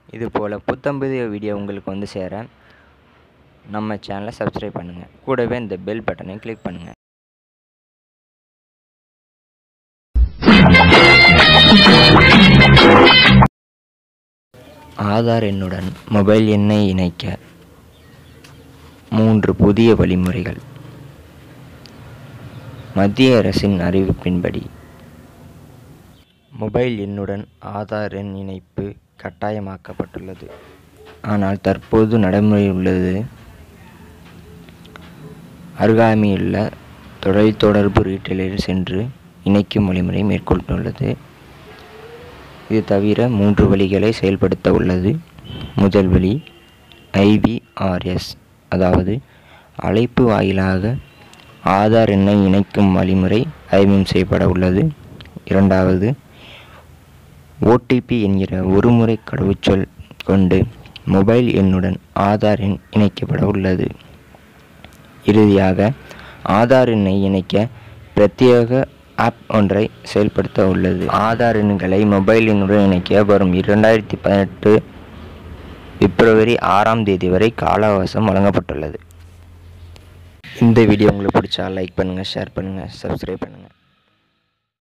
இது போல் புத்தம்புதிய வீடியோ உங்களுக்கு வந்து சேர நம்ம சேனலை சப்ஸ்கிரைப் பண்ணுங்கள் கூடவே இந்த பெல் பட்டனை கிளிக் பண்ணுங்கள் ஆதார் எண்ணுடன் மொபைல் எண்ணை இணைக்க மூன்று புதிய வழிமுறைகள் மத்திய அரசின் அறிவிப்பின்படி மொபைல் எண்ணுடன் ஆதார் எண் இணைப்பு கட்டாயமாக்கப்பட்டுள்ளது ஆனால் தற்போது நடைமுறையில் உள்ளது அருகாமையுள்ள தொலைத்தொடர்பு ரீட்டெயிலில் சென்று இணைக்கும் வழிமுறை மேற்கொண்டுள்ளது இது தவிர மூன்று வழிகளை செயல்படுத்த உள்ளது முதல் வழி ஐவிஆர்எஸ் அதாவது அழைப்பு வாயிலாக ஆதார் எண்ணை இணைக்கும் வழிமுறை அறிமுகம் செய்யப்பட உள்ளது இரண்டாவது ஓடிபி என்கிற ஒருமுறை கடவுச்சொல் கொண்டு மொபைல் எண்ணுடன் ஆதார் எண் இணைக்கப்பட உள்ளது இறுதியாக ஆதார் எண்ணை இணைக்க பிரத்யேக ஆப் ஒன்றை செயல்படுத்த உள்ளது ஆதார் எண்களை மொபைல் எண்ணுடன் இணைக்க வரும் இரண்டாயிரத்தி பதினெட்டு பிப்ரவரி ஆறாம் தேதி வரை கால அவகாசம் வழங்கப்பட்டுள்ளது இந்த வீடியோ உங்களுக்கு பிடிச்சா லைக் பண்ணுங்கள் ஷேர் பண்ணுங்கள் சப்ஸ்கிரைப் பண்ணுங்கள்